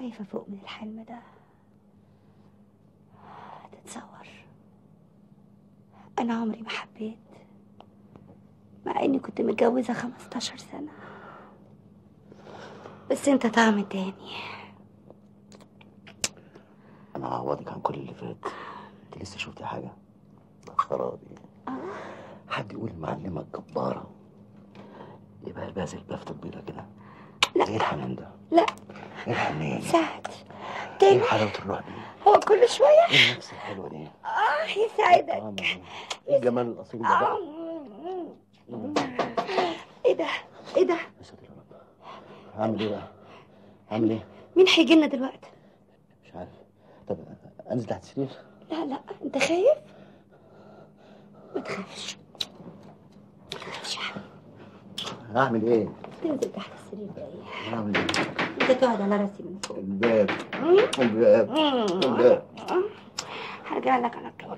خايفة فوق من الحلم ده تتصور أنا عمري ما حبيت مع إني كنت متجوزة 15 سنة بس أنت طعم تاني انا هعوضك عن كل اللي فات انت لسه شفتي حاجه خرابي حد يقول المعلمه الجباره يبقى قلبها زي البافته البيضه كده لا. زي الحنان ده لا ايه الحنان سعد ايه تاني حلاوه الروح دي هو كل شوية ايه النفس الحلوه دي آه يسعدك آه، ما- ايه الجمال الاصيل ده بقى ايه ده ايه ده يا ساتر يا رب اعمل ايه بقى اعمل ايه مين هيجي لنا دلوقتي مش عارف طب انزل تحت السرير لا لا انت خايف ما تخافش ما تخافش يا حبيبي. اعمل ايه تنزل تحت السرير ده ايه اعمل ايه انت تقعد على راسي من فوق الباب الباب الباب هرجع لك على طول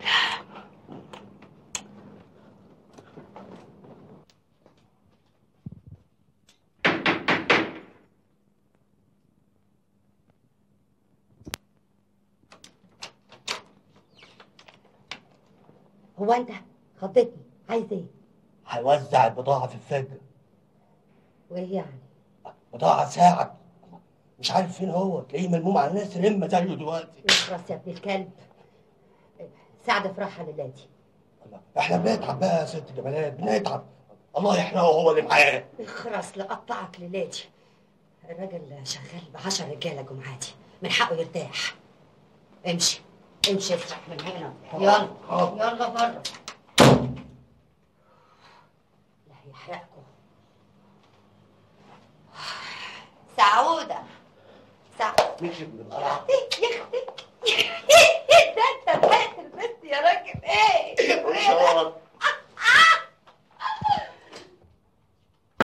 هو انت خضتني عايز ايه هيوزع البضاعة في الفجر وايه يعني بضاعة ساعة مش عارف فين هو تلاقيه ملموم على ناس رمة زيه دلوقتي اخرس يا ابن الكلب سعد افرحها للاتي احنا بنتعب بقى يا ست جمالات بنتعب الله يحرقه هو اللي معاه اخرس لقطعك للاتي الراجل شغال بعشر رجاله جمعاتي من حقه يرتاح امشي امشي اسرح من هنا يلا يلا بره لا هيحرقكم سعودة سعودة مش ابن القرع يا اختي